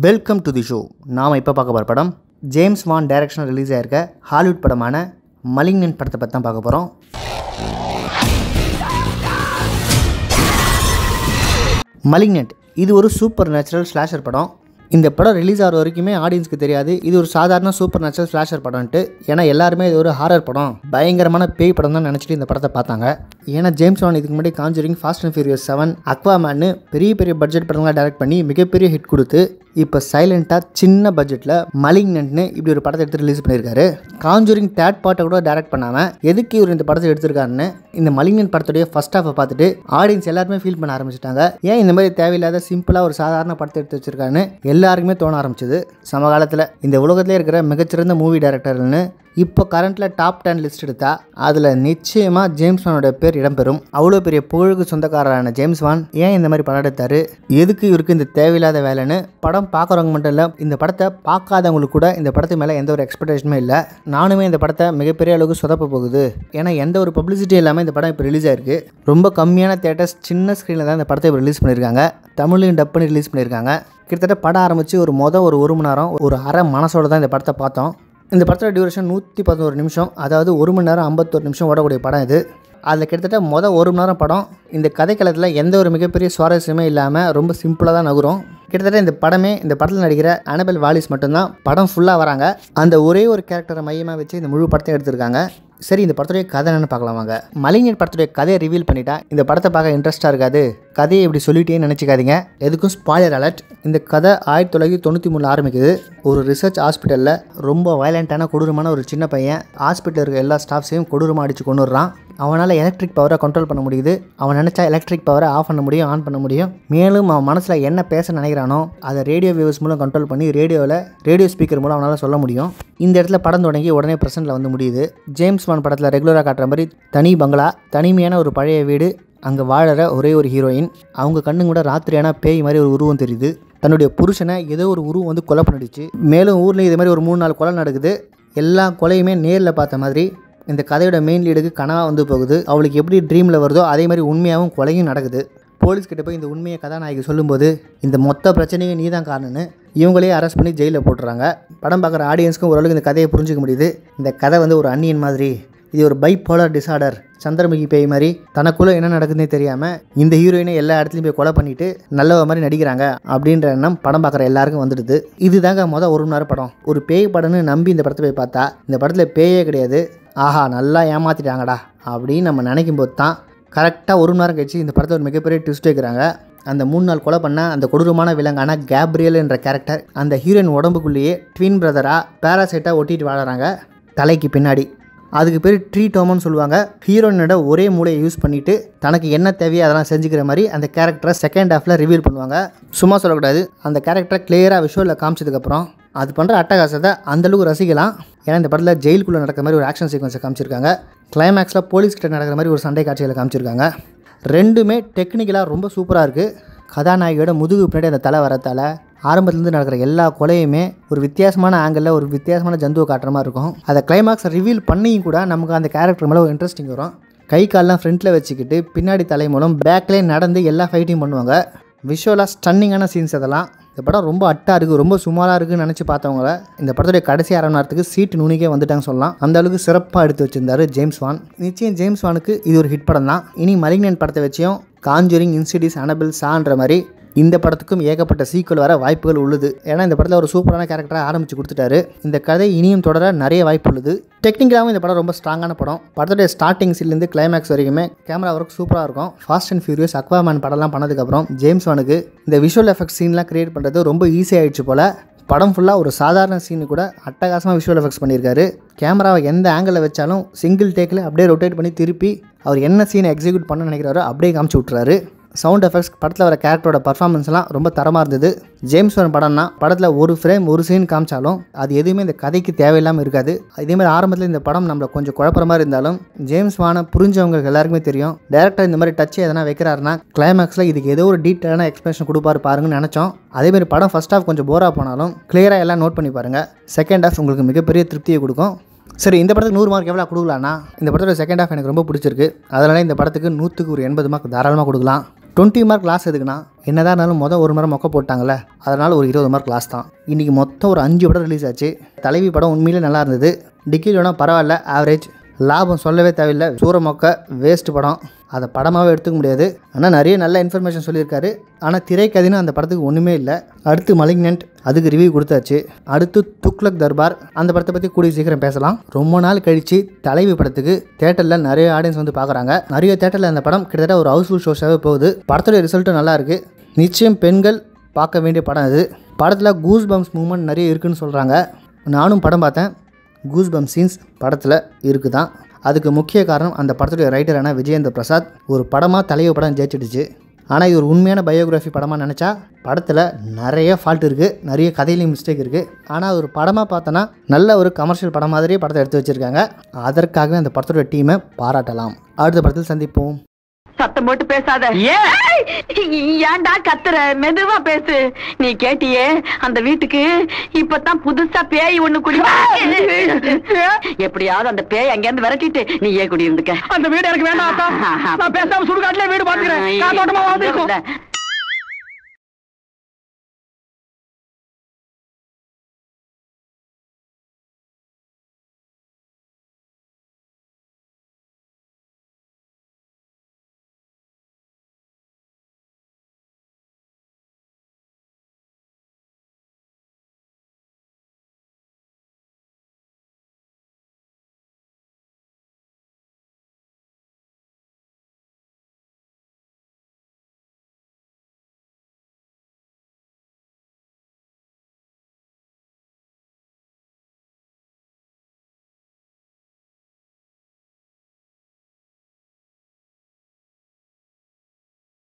welcome to the show நாம் இப்போ பார்க்க போகிற படம் ஜேம்ஸ் வான் டைரக்ஷனில் ரிலீஸ் ஆயிருக்க ஹாலிவுட் படமான மலிங்னன் படத்தை பற்றி தான் பார்க்க போகிறோம் மலிக்னட் இது ஒரு சூப்பர் நேச்சுரல் ஸ்லாஷர் படம் இந்த படம் ரிலீஸ் ஆகிற வரைக்குமே ஆடியன்ஸ்க்கு தெரியாது இது ஒரு சாதாரண சூப்பர் நேச்சுரல் ஸ்லாஷர் படம்ட்டு ஏன்னா எல்லாருமே இது ஒரு ஹாரர் படம் பயங்கரமான பேய் படம் தான் நினச்சிட்டு இந்த படத்தை பார்த்தாங்க ஏன்னா ஜேம்ஸ் வான் இதுக்கு முன்னாடி Conjuring Fast and Furious seven அக்வாமேனு பெரிய பெரிய பட்ஜெட் படங்களாக டைரக்ட் பண்ணி மிகப்பெரிய ஹிட் கொடுத்து இப்போ சைலண்ட்டாக சின்ன பட்ஜெட்டில் மலிங்னன்ட்னு இப்படி ஒரு படத்தை எடுத்து ரிலீஸ் பண்ணியிருக்காரு காஞ்சூரிங் தேர்ட் பார்ட்டை கூட டைரக்ட் பண்ணாமல் எதுக்கு இவர் இந்த படத்தை எடுத்திருக்காருன்னு இந்த மலிங்னன் படத்துடைய ஃபர்ஸ்ட் ஹாஃபை பார்த்துட்டு ஆடியன்ஸ் எல்லாருமே ஃபீல் பண்ண ஆரம்பிச்சிட்டாங்க ஏன் இந்த மாதிரி தேவையில்லாத சிம்பிளாக ஒரு சாதாரண படத்தை எடுத்து வச்சிருக்காருன்னு எல்லாருக்குமே தோண ஆரம்பிச்சது சமகாலத்தில் இந்த உலகத்திலே இருக்கிற மிகச்சிறந்த மூவி டைரக்டர்னு இப்போ கரண்ட்டில் டாப் டென் லிஸ்ட் எடுத்தா அதில் நிச்சயமாக ஜேம்ஸ் வானோட பேர் இடம்பெறும் அவ்வளோ பெரிய புகழுக்கு சொந்தக்காரரான ஜேம்ஸ் வான் ஏன் இந்த மாதிரி படம் எடுத்தாரு எதுக்கு இவருக்கு இந்த தேவையில்லாத வேலைன்னு படம் பார்க்குறவங்க மட்டும் இல்லை இந்த படத்தை பார்க்காதவங்களுக்கு கூட இந்த படத்து மேலே எந்த ஒரு எக்ஸ்பெக்டேஷனுமே இல்லை நானுமே இந்த படத்தை மிகப்பெரிய அளவுக்கு சொதப்ப போகுது ஏன்னா எந்த ஒரு பப்ளிசிட்டி இல்லாமல் இந்த படம் இப்போ ரிலீஸ் ஆயிருக்கு ரொம்ப கம்மியான தேட்டர்ஸ் சின்ன ஸ்க்ரீனில் தான் இந்த படத்தை இப்போ ரிலீஸ் பண்ணியிருக்காங்க தமிழையும் டப் பண்ணி ரிலீஸ் பண்ணியிருக்காங்க கிட்டத்தட்ட படம் ஆரம்பித்து ஒரு மொதல் ஒரு ஒரு மணி நேரம் ஒரு அரை மனசோட தான் இந்த படத்தை பார்த்தோம் இந்த படத்தோட டியூரேஷன் நூற்றி பதினோரு நிமிஷம் அதாவது ஒரு மணி நேரம் ஐம்பத்தொரு நிமிஷம் ஓடக்கூடிய படம் இது அதில் கிட்டத்தட்ட மொதல் ஒரு மணி நேரம் படம் இந்த கதைக்களத்தில் எந்த ஒரு மிகப்பெரிய சுவாரஸ்யமே இல்லாமல் ரொம்ப சிம்பிளாக தான் நகரும் கிட்டத்தட்ட இந்த படமே இந்த படத்தில் நடிக்கிற அனபெல் வாலிஸ் மட்டும்தான் படம் ஃபுல்லாக வராங்க அந்த ஒரே ஒரு கேரக்டரை மையமாக வச்சு இந்த முழு படத்தை எடுத்திருக்காங்க சரி இந்த படத்துடைய கதை என்னன்னு பார்க்கலாம் வாங்க மலிங்கர் படத்துடைய கதையை ரிவீல் பண்ணிட்டா இந்த படத்தை பார்க்க இன்ட்ரெஸ்ட்டாக இருக்காது கதையை இப்படி சொல்லிட்டேன்னு நினச்சிக்காதீங்க எதுக்கும் ஸ்பாய்லர் அலர்ட் இந்த கதை ஆயிரத்தி தொள்ளாயிரத்தி தொண்ணூற்றி மூணில் ஆரம்பிக்குது ஒரு ரிசர்ச் ஹாஸ்பிட்டலில் ரொம்ப வயலண்ட்டான கொடூரமான ஒரு சின்ன பையன் ஹாஸ்பிட்டலில் இருக்க எல்லா ஸ்டாஃப்ஸையும் கொடூரமாக அடித்து கொண்டுடுறான் அவனால் எலக்ட்ரிக் பவரை கண்ட்ரோல் பண்ண முடியுது அவன் நினச்சா எலக்ட்ரிக் பவரை ஆஃப் பண்ண முடியும் ஆன் பண்ண முடியும் மேலும் அவன் மனசில் என்ன பேச நினைக்கிறானோ அதை ரேடியோ வேவ்ஸ் மூலம் கண்ட்ரோல் பண்ணி ரேடியோவில் ரேடியோ ஸ்பீக்கர் மூலம் அவனால் சொல்ல முடியும் இந்த இடத்துல படம் தொடங்கி உடனே ப்ரெசென்ட்டில் வந்து முடியுது ஜேம்ஸ் வான் படத்தில் ரெகுலராக காட்டுற மாதிரி தனி பங்களா தனிமையான ஒரு பழைய வீடு அங்கே வாழற ஒரே ஒரு ஹீரோயின் அவங்க கண்ணு கூட ராத்திரியான பேய் மாதிரி ஒரு உருவம் தெரியுது தன்னுடைய புருஷனை ஏதோ ஒரு உருவம் வந்து கொலை பண்ணிடுச்சு மேலும் ஊரில் இது மாதிரி ஒரு மூணு நாலு கொலை நடக்குது எல்லா கொலையுமே நேரில் பார்த்த மாதிரி இந்த கதையோட மெயின் லீடுக்கு கனவாக வந்து போகுது அவளுக்கு எப்படி ட்ரீமில் வருதோ அதே மாதிரி உண்மையாகவும் கொலையும் நடக்குது போலீஸ் கிட்ட போய் இந்த உண்மையை கதாநாயகி சொல்லும்போது இந்த மொத்த பிரச்சனையும் நீ தான் காரணம்னு இவங்களே அரெஸ்ட் பண்ணி ஜெயிலில் போட்டுறாங்க படம் பார்க்குற ஆடியன்ஸ்க்கும் ஓரளவுக்கு இந்த கதையை புரிஞ்சிக்க முடியுது இந்த கதை வந்து ஒரு அன்னியன் மாதிரி இது ஒரு பைப்போலர் டிசார்டர் சந்திரமுகி பேய் மாதிரி தனக்குள்ளே என்ன நடக்குதுன்னே தெரியாமல் இந்த ஹீரோயினை எல்லா இடத்துலையும் போய் கொலை பண்ணிட்டு நல்லவ மாதிரி நடிக்கிறாங்க அப்படின்ற எண்ணம் படம் பார்க்குற எல்லாருக்கும் வந்துடுது இதுதாங்க மொதல் ஒரு மணி நேரம் படம் ஒரு பேய் படம்னு நம்பி இந்த படத்தை போய் பார்த்தா இந்த படத்தில் பேயே கிடையாது ஆஹா நல்லா ஏமாற்றிட்டாங்கடா அப்படின்னு நம்ம நினைக்கும் போது தான் கரெக்டாக ஒரு மணி நேரம் கழிச்சு இந்த படத்தை ஒரு மிகப்பெரிய ட்விஸ்ட் வைக்கிறாங்க அந்த மூணு நாள் கொலை பண்ண அந்த கொடூரமான விலங்கான கேப்ரியல் என்ற கேரக்டர் அந்த ஹீரோயின் உடம்புக்குள்ளேயே ட்வின் பிரதராக பேராசைட்டாக ஒட்டிட்டு வாழறாங்க தலைக்கு பின்னாடி அதுக்கு பேர் ட்ரீ டோமன்னு சொல்லுவாங்க ஹீரோயினோட ஒரே மூளையை யூஸ் பண்ணிவிட்டு தனக்கு என்ன தேவையோ அதெல்லாம் செஞ்சுக்கிற மாதிரி அந்த கேரக்டரை செகண்ட் ஹாஃபில் ரிவீல் பண்ணுவாங்க சும்மா சொல்லக்கூடாது அந்த கேரக்டரை கிளியராக விஷுவலில் காமிச்சதுக்கப்புறம் அது பண்ணுற அட்டகாசத்தை அந்தளவுக்கு ரசிக்கலாம் ஏன்னா இந்த படத்தில் ஜெயிலுக்குள்ளே நடக்கிற மாதிரி ஒரு ஆக்ஷன் சீக்வன்ஸை காமிச்சிருக்காங்க கிளைமேக்ஸில் போலீஸ் கிட்ட நடக்கிற மாதிரி ஒரு சண்டை காட்சிகளை காமிச்சிருக்காங்க ரெண்டுமே டெக்னிக்கலாக ரொம்ப சூப்பராக இருக்குது கதாநாயகியோட முதுகு பின்னாடி அந்த தலை வரத்தால் ஆரம்பத்துலேருந்து நடக்கிற எல்லா கொலையுமே ஒரு வித்தியாசமான ஆங்கிளில் ஒரு வித்தியாசமான ஜந்துவை காட்டுற மாதிரி இருக்கும் அதை கிளைமாக்ஸை ரிவீல் பண்ணியும் கூட நமக்கு அந்த கேரக்டர் மேலே ஒரு இன்ட்ரெஸ்டிங் வரும் கை கால்லாம் ஃப்ரண்ட்டில் வச்சுக்கிட்டு பின்னாடி தலை மூலம் பேக்லேயே நடந்து எல்லா ஃபைட்டையும் பண்ணுவாங்க விஷுவலாக ஸ்டன்னிங்கான சீன்ஸ் அதெல்லாம் இந்த படம் ரொம்ப அட்டாக இருக்குது ரொம்ப சுமாராக இருக்குன்னு நினச்சி பார்த்தவங்கள இந்த படத்துடைய கடைசி அரை மணி நேரத்துக்கு சீட்டு நுனிக்கே வந்துட்டாங்க சொல்லலாம் அந்த அளவுக்கு சிறப்பாக எடுத்து வச்சிருந்தாரு ஜேம்ஸ் வான் நிச்சயம் ஜேம்ஸ் வானுக்கு இது ஒரு ஹிட் படம் தான் இனி மலிக்னன் படத்தை வச்சியும் காஞ்சூரிங் இன்சிடிஸ் அனபிள் சான்ற மாதிரி இந்த படத்துக்கும் ஏகப்பட்ட சீக்குவல் வர வாய்ப்புகள் உள்ளது ஏன்னா இந்த படத்தில் ஒரு சூப்பரான கேரக்டராக ஆரம்பித்து கொடுத்துட்டாரு இந்த கதை இனியும் தொடர நிறைய வாய்ப்பு உள்ளது டெக்னிக்கலாகவும் இந்த படம் ரொம்ப ஸ்ட்ராங்கான படம் படத்துடைய ஸ்டார்டிங் சீன்லேருந்து கிளைமேக்ஸ் வரைக்குமே கேமரா ஒர்க் சூப்பராக இருக்கும் ஃபாஸ்ட் அண்ட் ஃபியூரியஸ் அக்வாமேன் படம்லாம் பண்ணதுக்கப்புறம் ஜேம்ஸ் வானுக்கு இந்த விஷுவல் எஃபெக்ட் சீன்லாம் கிரியேட் பண்ணுறது ரொம்ப ஈஸி ஆயிடுச்சு போல் படம் ஃபுல்லாக ஒரு சாதாரண சீனு கூட அட்டகாசமாக விஷுவல் எஃபெக்ட்ஸ் பண்ணியிருக்காரு கேமராவை எந்த ஆங்கிளில் வச்சாலும் சிங்கிள் டேக்கில் அப்படியே ரொட்டேட் பண்ணி திருப்பி அவர் என்ன சீனை எக்ஸிக்யூட் பண்ண நினைக்கிறாரோ அப்படியே காமிச்சு விட்றாரு சவுண்ட் எஃபெக்ட்ஸ் படத்தில் வர கேரக்டரோட பர்ஃபார்மன்ஸ்லாம் ரொம்ப தரமாக இருந்தது ஜேம்ஸ் வான் படம்னா படத்தில் ஒரு ஃப்ரேம் ஒரு சீன் காமிச்சாலும் அது எதுவுமே இந்த கதைக்கு தேவையில்லாமல் இருக்காது இதேமாதிரி ஆரம்பத்தில் இந்த படம் நம்மளை கொஞ்சம் குழப்பற மாதிரி இருந்தாலும் ஜேம்ஸ் வானை புரிஞ்சவங்களுக்கு எல்லாருக்குமே தெரியும் டேரக்டர் இந்த மாதிரி டச் எதனா வைக்கிறாருன்னா கிளைமேக்ஸில் இதுக்கு ஏதோ ஒரு டீட்டெயிலான எக்ஸ்பிரஷன் கொடுப்பாரு பாருங்கன்னு நினச்சோம் அதேமாதிரி படம் ஃபஸ்ட் ஹாஃப் கொஞ்சம் போராக போனாலும் கிளியராக எல்லாம் நோட் பண்ணி பாருங்கள் செகண்ட் ஹாஃப் உங்களுக்கு மிகப்பெரிய திருப்தியை கொடுக்கும் சரி இந்த படத்துக்கு நூறு மார்க் எவ்வளோ கொடுக்கலாம்னா இந்த படத்தோட செகண்ட் ஹாஃப் எனக்கு ரொம்ப பிடிச்சிருக்கு அதனால இந்த படத்துக்கு நூற்றுக்கு ஒரு எண்பது மார்க் தாராளமாக கொடுக்கலாம் டுவெண்ட்டி மார்க் லாஸ் எதுக்குன்னா என்னதான் இருந்தாலும் மொதல் ஒரு மரம் மொக்க போட்டாங்கல்ல அதனால் ஒரு இருபது மார்க் லாஸ் தான் இன்றைக்கி மொத்தம் ஒரு அஞ்சு படம் ரிலீஸ் ஆச்சு தலைவி படம் உண்மையிலே நல்லா இருந்தது டிக்கிலோனா பரவாயில்ல ஆவரேஜ் லாபம் சொல்லவே தேவையில்லை சூற மொக்க வேஸ்ட் படம் அதை படமாகவே எடுத்துக்க முடியாது ஆனால் நிறைய நல்ல இன்ஃபர்மேஷன் சொல்லியிருக்காரு ஆனால் திரைக்கதைன்னு அந்த படத்துக்கு ஒன்றுமே இல்லை அடுத்து மலிக்னன்ட் அதுக்கு ரிவ்யூ கொடுத்தாச்சு அடுத்து துக்லக் தர்பார் அந்த படத்தை பற்றி கூடிய சீக்கிரம் பேசலாம் ரொம்ப நாள் கழித்து தலைவி படத்துக்கு தேட்டரில் நிறைய ஆடியன்ஸ் வந்து பார்க்குறாங்க நிறைய தேட்டரில் அந்த படம் கிட்டத்தட்ட ஒரு ஹவுஸ்ஃபுல் ஷோஸாகவே போகுது படத்தோட ரிசல்ட்டும் நல்லா இருக்குது நிச்சயம் பெண்கள் பார்க்க வேண்டிய படம் இது படத்தில் கூஸ் பம்ஸ் மூமெண்ட் நிறைய இருக்குன்னு சொல்கிறாங்க நானும் படம் பார்த்தேன் கூஸ் பம் சீன்ஸ் படத்தில் இருக்குதான் அதுக்கு முக்கிய காரணம் அந்த படத்துடைய ரைட்டரான விஜயேந்திர பிரசாத் ஒரு படமாக தலைய படம் ஜெயிச்சிடுச்சு ஆனால் இது ஒரு உண்மையான பயோகிராஃபி படமாக நினச்சா படத்தில் நிறைய ஃபால்ட் இருக்குது நிறைய கதையிலையும் மிஸ்டேக் இருக்குது ஆனால் ஒரு படமாக பார்த்தோன்னா நல்ல ஒரு கமர்ஷியல் படம் மாதிரியே படத்தை எடுத்து வச்சுருக்காங்க அதற்காகவே அந்த படத்தோட டீமை பாராட்டலாம் அடுத்த படத்தில் சந்திப்போம் சத்தம் போட்டு பேசாத ஏன்டா கத்துற மெதுவா பேசு நீ கேட்டியே அந்த வீட்டுக்கு இப்பதான் புதுசா பேய் ஒண்ணு குடி எப்படியாவது அந்த பேய் அங்க இருந்து விரட்டிட்டு நீ ஏன் குடி இருந்துக்க அந்த வீடு எனக்கு வேண்டாம் அத்தா நான் பேசாம சுடுகாட்டுல வீடு பாத்துக்கிறேன் காத்தோட்டமா வாழ்ந்துருக்கோம்